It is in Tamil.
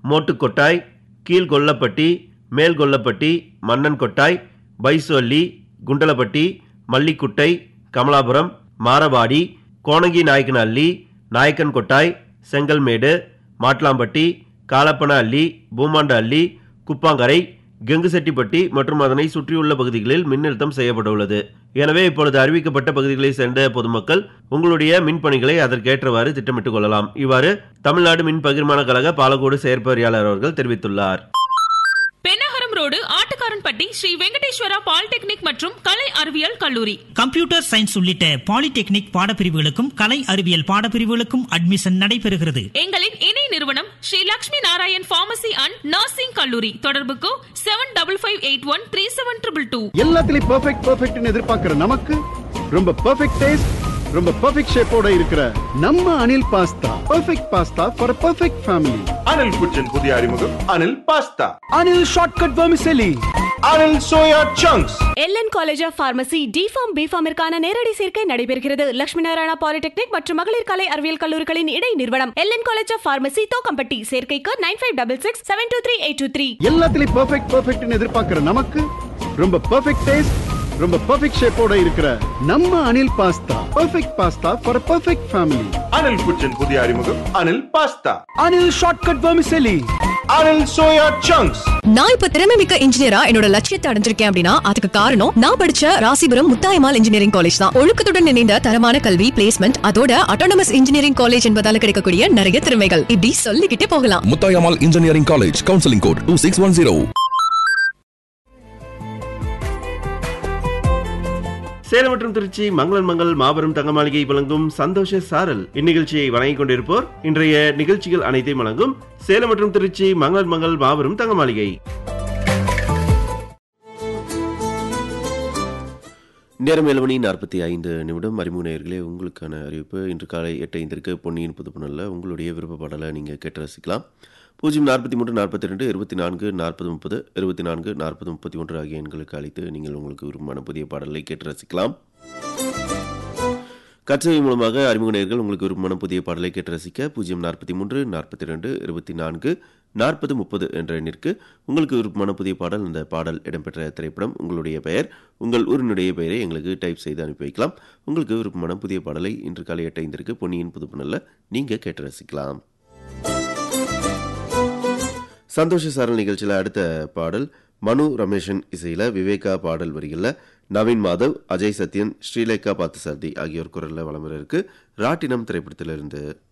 மோட்டுக்கொட்டாய் கீழ் கொல்லப்பட்டி மேல் கொல்லப்பட்டி மன்னன் கொட்டாய் பைசொல்லி குண்டலப்பட்டி மல்லிக்குட்டை கமலாபுரம் மாரபாடி கோணங்கி நாயக்கனஹள்ளி நாயக்கன் கொட்டாய் செங்கல்மேடு மாட்லாம்பட்டி காலப்பன அள்ளி பூமாண்ட அள்ளி குப்பாங்கரை கெங்குசெட்டிப்பட்டி மற்றும் அதனை சுற்றியுள்ள பகுதிகளில் மின்னழுத்தம் செய்யப்பட்டுள்ளது எனவே இப்பொழுது அறிவிக்கப்பட்ட பகுதிகளை சேர்ந்த பொதுமக்கள் உங்களுடைய மின் பணிகளை அதற்கேற்றவாறு திட்டமிட்டுக் கொள்ளலாம் இவ்வாறு தமிழ்நாடு மின் பகிர்மான கழக பாலக்கோடு செயற்பொறியாளர் அவர்கள் தெரிவித்துள்ளார் பெண்ணகரம் ரோடு ஆட்டுக்காரன்பட்டி ஸ்ரீ வெங்கடேஸ்வரா பாலிடெக்னிக் மற்றும் கலை அறிவியல் கல்லூரி கம்ப்யூட்டர் சயின்ஸ் உள்ளிட்ட பாலிடெக்னிக் பாடப்பிரிவுகளுக்கும் கலை அறிவியல் பாடப்பிரிவுகளுக்கும் அட்மிஷன் நடைபெறுகிறது எங்களின் இணை நிறுவனம் Sri Lakshmi Narayan pharmacy and nursing கல்லூரி தொடர்புக்கு seven double five eight one three seven triple two எல்லாத்துலயும் பெர்ஃபெக்ட் பெர்ஃபெக்ட்னு எதிர்பார்க்கிற நமக்கு ரொம்ப பெர்ஃபெக்ட் டேஸ்ட் ரொம்ப பெர்ஃபெக்ட் ஷேப்போட இருக்கிற நம்ம Anil pasta perfect pasta for perfect family Anil കുച്ചൻ പുതിയ അറിമുഖം Anil pasta Anil shortcut vermicelli Anil soya chunks L N college of pharmacy D pharm பிஃபார்மிற்கான நேரடி சேர்க்கை நடைபெறுகிறது லட்சுமி நாராயணா பாலிடெக்னிக் மற்றும் மகளிர் கலை அறிவியல் கல்லூரிகளின் இடை நிறுவனம் L N college of pharmacy Thokkampatti சேர்க்கைக்கு nine five double six seven two three eight two three எல்லாத்துலயும் பெர்ஃபெக்ட் பெர்ஃபெக்ட்னு எதிர்பார்க்கிற நமக்கு ரொம்ப பெர்ஃபெக்ட் டேஸ்ட் ரொம்ப பெர்ஃபெக்ட் ஷேப்போட இருக்கிற நம்ம Anil pasta perfect pasta for perfect family Anil കുച്ചൻ പുതിയ അറിമുഖം Anil pasta Anil shortcut vermicelli Anil soya chunks நான் இப்ப திறமை மிக்க இன்ஜினியரா என்னோட லட்சியத்தை அடைஞ்சிருக்கேன் அப்படின்னா அதுக்கு காரணம் நான் படிச்ச ராசிபுரம் முத்தாயமால் இன்ஜினியரிங் காலேஜ் தான் ஒழுக்கத்துடன் இணைந்த தரமான கல்வி பிளேஸ்மெண்ட் அதோட அட்டானமஸ் இன்ஜினியரிங் காலேஜ் என்பதால கிடைக்கக்கூடிய நிறைய திறமைகள் இப்படி சொல்லிக்கிட்டே போகலாம் Muthayammal engineering college counselling code two six one zero Salem மற்றும் திருச்சி மங்களன் மங்கள் மாபெரும் தங்க மாளிகை வழங்கும் சந்தோஷ சாரல் இந்நிகழ்ச்சியை வழங்கிக் கொண்டிருப்போர் இன்றைய நிகழ்ச்சிகள் அனைத்தையும் வழங்கும் சேலம் மற்றும் திருச்சி மங்களன் மங்கள் மாபெரும் தங்க மாளிகை நேரம் ஏழு மணி நாற்பத்தி ஐந்து நிமிடம் அறிமுக நேயர்களே உங்களுக்கான அறிவிப்பு இன்று காலை எட்டு ஐந்திற்கு பொன்னியின் புதுப்புணல்ல உங்களுடைய விருப்ப பாடலை நீங்கள் கேட்டு ரசிக்கலாம் பூஜ்ஜியம் நாற்பத்தி மூன்று நாற்பத்தி ரெண்டு இருபத்தி நான்கு நாற்பது முப்பது இருபத்தி நான்கு நாற்பது முப்பத்தி ஒன்று ஆகிய எண்களுக்கு அழைத்து நீங்கள் உங்களுக்கு விருப்பமான புதிய பாடலை கேட்டு ரசிக்கலாம் கச்சவை மூலமாக அறிமுக நேயர்கள் உங்களுக்கு விருப்பமான புதிய பாடலை கேட்டு ரசிக்க பூஜ்ஜியம் நாற்பத்தி மூன்று நாற்பத்தி ரெண்டு இருபத்தி நான்கு நாற்பது முப்பது என்ற எண்ணிற்கு உங்களுக்கு விருப்பமான புதிய பாடல் அந்த பாடல் இடம்பெற்ற திரைப்படம் உங்களுடைய பெயர் உங்கள் ஊரினுடைய பெயரை எங்களுக்கு டைப் செய்து அனுப்பி வைக்கலாம் உங்களுக்கு விருப்பமான புதிய பாடலை இன்று காலை எட்டு ஐந்திற்கு பொன்னியின் புதுப்புணல்ல நீங்கள் கேட்டு ரசிக்கலாம் சந்தோஷ சாரல் நிகழ்ச்சியில் அடுத்த பாடல் மனு ரமேஷன் இசையில் விவேகா பாடல் வரிகளில் நவீன் மாதவ் அஜய் சத்யன் ஸ்ரீலேகா பார்த்தசாரதி ஆகியோர் குரலில் வளம் வர இருக்கு ராட்டினம் திரைப்படத்திலிருந்து